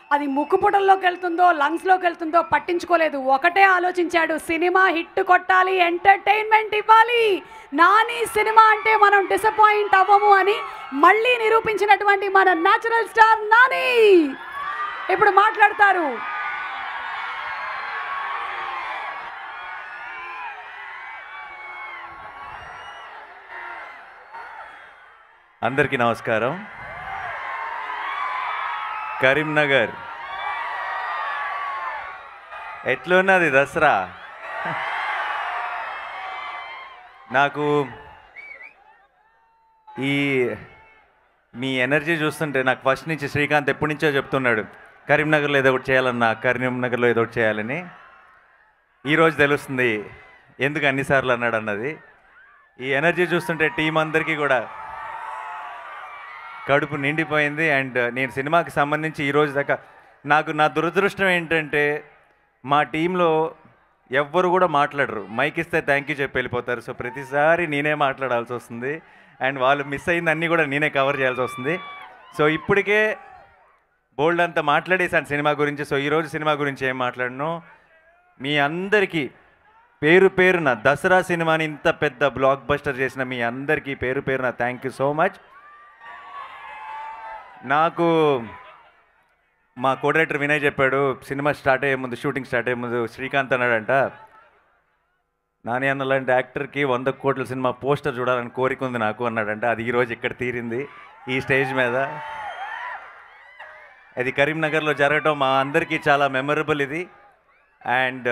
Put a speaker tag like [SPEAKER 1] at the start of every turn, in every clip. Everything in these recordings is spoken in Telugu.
[SPEAKER 1] అది ముక్కుపుటల్లోకి వెళ్తుందో లంగ్స్లోకి వెళ్తుందో పట్టించుకోలేదు ఒకటే ఆలోచించాడు సినిమా హిట్ కొట్టాలి ఎంటర్టైన్మెంట్ ఇవ్వాలి నాని సినిమా అంటే మనం డిసప్పాయింట్ అవ్వము అని మళ్ళీ నిరూపించినటువంటి మన న్యాచురల్ స్టార్ నాని ఇప్పుడు మాట్లాడతారు
[SPEAKER 2] అందరికీ నమస్కారం కరీంనగర్ ఎట్లున్నది దసరా నాకు ఈ మీ ఎనర్జీ చూస్తుంటే నాకు ఫస్ట్ నుంచి శ్రీకాంత్ ఎప్పటి నుంచో చెప్తున్నాడు కరీంనగర్లో ఏదో ఒకటి చేయాలన్నా కరీంనగర్లో ఏదో ఒకటి చేయాలని ఈరోజు తెలుస్తుంది ఎందుకు అన్నిసార్లు అన్నాడు అన్నది ఈ ఎనర్జీ చూస్తుంటే టీం అందరికీ కూడా కడుపు నిండిపోయింది అండ్ నేను సినిమాకి సంబంధించి ఈ రోజు దాకా నాకు నా దురదృష్టం ఏంటంటే మా టీంలో ఎవ్వరు కూడా మాట్లాడరు మైక్ ఇస్తే థ్యాంక్ యూ చెప్పి వెళ్ళిపోతారు సో ప్రతిసారి నేనే మాట్లాడాల్సి వస్తుంది అండ్ వాళ్ళు మిస్ అయింది అన్నీ కూడా నేనే కవర్ చేయాల్సి వస్తుంది సో ఇప్పటికే బోల్డ్ అంతా మాట్లాడేశాను సినిమా గురించి సో ఈరోజు సినిమా గురించి ఏం మాట్లాడను మీ అందరికీ పేరు పేరున దసరా సినిమాని ఇంత పెద్ద బ్లాక్ బస్టర్ చేసిన మీ అందరికీ పేరు పేరున థ్యాంక్ యూ సో మచ్ నాకు మా కోడైరెక్టర్ వినయ్ చెప్పాడు సినిమా స్టార్ట్ అయ్యే ముందు షూటింగ్ స్టార్ట్ అయ్యే ముందు శ్రీకాంత్ అన్నాడంట నాని అన్న లాంటి యాక్టర్కి వంద కోట్ల సినిమా పోస్టర్ చూడాలని కోరిక ఉంది నాకు అన్నాడంట అది ఈరోజు ఇక్కడ తీరింది ఈ స్టేజ్ మీద అది కరీంనగర్లో జరగటం మా అందరికీ చాలా మెమరబుల్ ఇది అండ్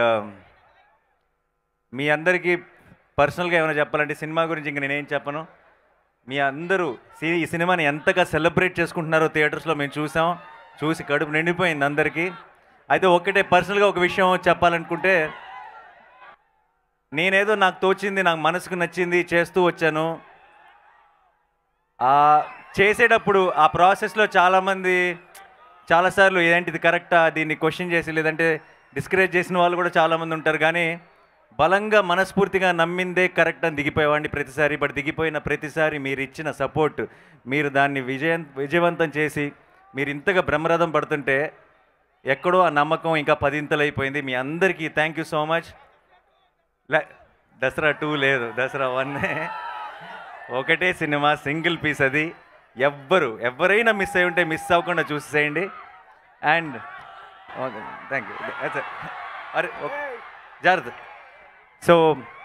[SPEAKER 2] మీ అందరికీ పర్సనల్గా ఏమైనా చెప్పాలంటే సినిమా గురించి ఇంక నేనేం చెప్పను మీ అందరూ సి- ఈ సినిమాని ఎంతగా సెలబ్రేట్ చేసుకుంటున్నారో థియేటర్స్లో మేము చూసాం చూసి కడుపు నిండిపోయింది అందరికీ అయితే ఒక్కటే పర్సనల్గా ఒక విషయం చెప్పాలనుకుంటే నేనేదో నాకు తోచింది నాకు మనసుకు నచ్చింది చేస్తూ వచ్చాను ఆ చేసేటప్పుడు ఆ ప్రాసెస్లో చాలామంది చాలాసార్లు ఏంటిది కరెక్టా దీన్ని క్వశ్చన్ చేసి లేదంటే డిస్కరేజ్ చేసిన వాళ్ళు కూడా చాలామంది ఉంటారు కానీ బలంగా మనస్ఫూర్తిగా నమ్మిందే కరెక్ట్ అని దిగిపోయేవాడిని ప్రతిసారి బట్ దిగిపోయిన ప్రతిసారి మీరు ఇచ్చిన సపోర్ట్ మీరు దాన్ని విజయం విజయవంతం చేసి మీరు ఇంతగా బ్రహ్మరథం పడుతుంటే ఎక్కడో ఆ నమ్మకం ఇంకా పదింతలు అయిపోయింది మీ అందరికీ థ్యాంక్ యూ సో మచ్ లే దసరా టూ లేదు దసరా వన్నే ఒకటే సినిమా సింగిల్ పీస్ అది ఎవ్వరు ఎవరైనా మిస్ అయి ఉంటే మిస్ అవ్వకుండా చూసేయండి అండ్ థ్యాంక్ యూ అరే ఒక- జాగ్రత్త సో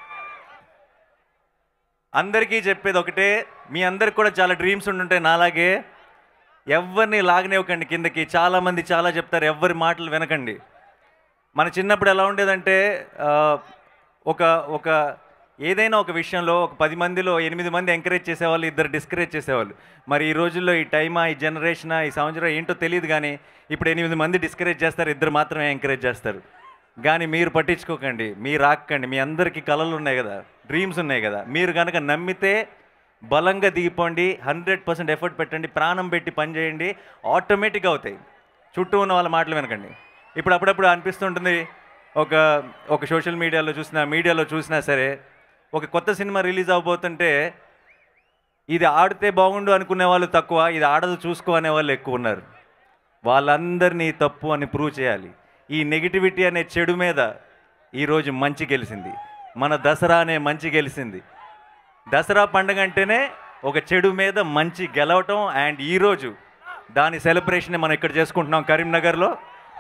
[SPEAKER 2] అందరికీ చెప్పేది ఒకటే మీ అందరికి కూడా చాలా డ్రీమ్స్ ఉండుంటాయి నాలాగే ఎవరిని లాగనివ్వకండి కిందకి చాలామంది చాలా చెప్తారు ఎవరి మాటలు వినకండి మన చిన్నప్పుడు ఎలా ఉండేదంటే ఆ, ఒక ఒక ఏదైనా ఒక విషయంలో ఒక పది మందిలో ఎనిమిది మంది ఎంకరేజ్ చేసేవాళ్ళు ఇద్దరు డిస్కరేజ్ చేసేవాళ్ళు మరి ఈ రోజుల్లో ఈ టైమా ఈ జనరేషన్ ఈ సంవత్సరం ఏంటో తెలియదు కానీ ఇప్పుడు ఎనిమిది మంది డిస్కరేజ్ చేస్తారు ఇద్దరు మాత్రమే ఎంకరేజ్ చేస్తారు కానీ మీరు పట్టించుకోకండి మీరు ఆక్కండి మీ అందరికీ కళలు ఉన్నాయి కదా డ్రీమ్స్ ఉన్నాయి కదా మీరు కనుక నమ్మితే బలంగా దిగిపోండి హండ్రెడ్ పర్సెంట్ ఎఫర్ట్ పెట్టండి ప్రాణం పెట్టి పని చేయండి ఆటోమేటిక్గా అవుతాయి చుట్టూ ఉన్న వాళ్ళ మాటలు వినకండి ఇప్పుడు అప్పుడప్పుడు అనిపిస్తుంటుంది ఒక ఒక సోషల్ మీడియాలో చూసినా మీడియాలో చూసినా సరే ఒక కొత్త సినిమా రిలీజ్ అవబోతుంటే ఇది ఆడితే బాగుండు అనుకునే వాళ్ళు తక్కువ ఇది ఆడదు చూసుకో అనే వాళ్ళు ఎక్కువ ఉన్నారు వాళ్ళందరినీ తప్పు అని ప్రూవ్ చేయాలి ఈ నెగిటివిటీ అనే చెడు మీద ఈరోజు మంచి గెలిచింది మన దసరా అనే మంచి గెలిచింది దసరా పండుగ అంటేనే ఒక చెడు మీద మంచి గెలవటం అండ్ ఈరోజు దాని సెలబ్రేషన్ మనం ఇక్కడ చేసుకుంటున్నాం కరీంనగర్లో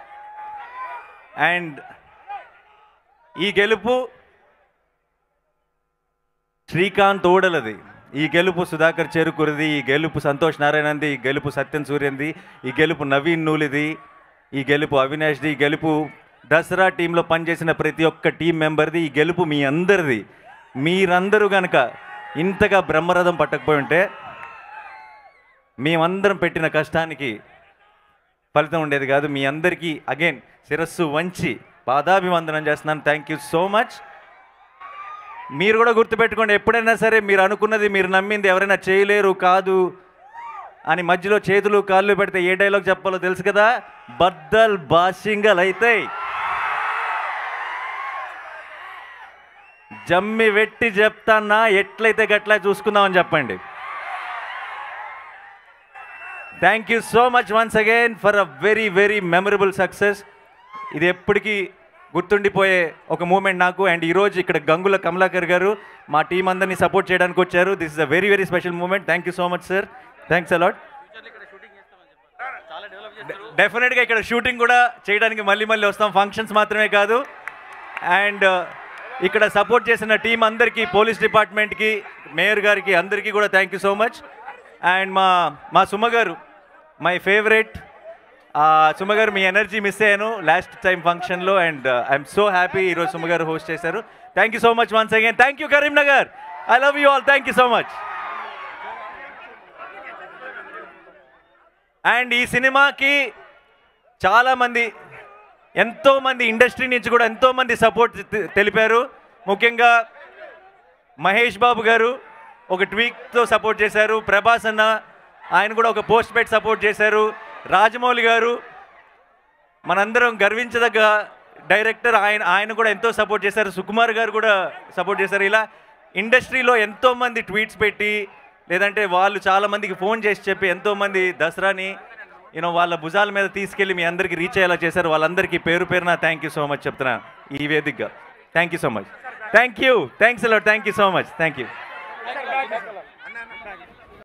[SPEAKER 2] అండ్ ఈ గెలుపు శ్రీకాంత్ ఓడలది ఈ గెలుపు సుధాకర్ చెరుకురిది ఈ గెలుపు సంతోష్ నారాయణంది ఈ గెలుపు సత్యం సూర్యంది ఈ గెలుపు నవీన్ నూలిది ఈ గెలుపు అవినాష్ది ఈ గెలుపు దసరా టీంలో పనిచేసిన ప్రతి ఒక్క టీం మెంబర్ది ఈ గెలుపు మీ అందరిది మీరందరూ గనక ఇంతగా బ్రహ్మరథం పట్టకపోయి ఉంటే మేమందరం పెట్టిన కష్టానికి ఫలితం ఉండేది కాదు మీ అందరికీ అగైన్ శిరస్సు వంచి పాదాభివందనం చేస్తున్నాను థ్యాంక్ యూ సో మచ్ మీరు కూడా గుర్తుపెట్టుకోండి ఎప్పుడైనా సరే మీరు అనుకున్నది మీరు నమ్మింది ఎవరైనా చేయలేరు కాదు అని మధ్యలో చేతులు కాళ్ళు పెడితే ఏ డైలాగ్ చెప్పాలో తెలుసు కదా బద్దల్ బాషింగల్ అయితాయి జమ్మి వెట్టి చెప్తానా ఎట్లయితే గట్లా చూసుకుందామని చెప్పండి thank you so much once again for a very very memorable success ఇది ఎప్పటికీ గుర్తుండిపోయే ఒక మూమెంట్ నాకు అండ్ ఈరోజు ఇక్కడ గంగుల కమలాకర్ గారు మా టీం అందరినీ సపోర్ట్ చేయడానికి వచ్చారు this is a very very special moment thank you so much sir thanks a lot డెఫినెట్గా ఇక్కడ షూటింగ్ కూడా చేయడానికి మళ్ళీ మళ్ళీ వస్తాం ఫంక్షన్స్ మాత్రమే కాదు అండ్ ఇక్కడ సపోర్ట్ చేసిన టీం అందరికీ పోలీస్ డిపార్ట్మెంట్కి మేయర్ గారికి అందరికీ కూడా thank you so much and మా మా సుమ గారు మై ఫేవరెట్ సుమ గారు మీ ఎనర్జీ మిస్ అయ్యాను లాస్ట్ టైం ఫంక్షన్లో అండ్ ఐఎమ్ సో హ్యాపీ ఈరోజు సుమ గారు హోస్ట్ చేశారు thank you so much once again thank you Karimnagar I love you all thank you so much and ఈ సినిమాకి చాలామంది ఎంతోమంది ఇండస్ట్రీ నుంచి కూడా ఎంతోమంది సపోర్ట్ తె- తెలిపారు ముఖ్యంగా మహేష్ బాబు గారు ఒక ట్వీట్తో సపోర్ట్ చేశారు ప్రభాస్ అన్న ఆయన కూడా ఒక పోస్ట్ పెట్టి సపోర్ట్ చేశారు రాజమౌళి గారు మనందరం గర్వించదగ్గ డైరెక్టర్ ఆయన ఆయన కూడా ఎంతో సపోర్ట్ చేశారు సుకుమార్ గారు కూడా సపోర్ట్ చేశారు ఇలా ఇండస్ట్రీలో ఎంతోమంది ట్వీట్స్ పెట్టి లేదంటే వాళ్ళు చాలామందికి ఫోన్ చేసి చెప్పి ఎంతోమంది దసరాని యూనో వాళ్ళ భుజాల మీద తీసుకెళ్ళి మీ అందరికీ రీచ్ అయ్యేలా చేశారు వాళ్ళందరికీ పేరు పేరున థ్యాంక్ యూ సో మచ్ చెప్తున్నా ఈ వేదికగా thank you so much thank you thanks అలా thank you so much thank you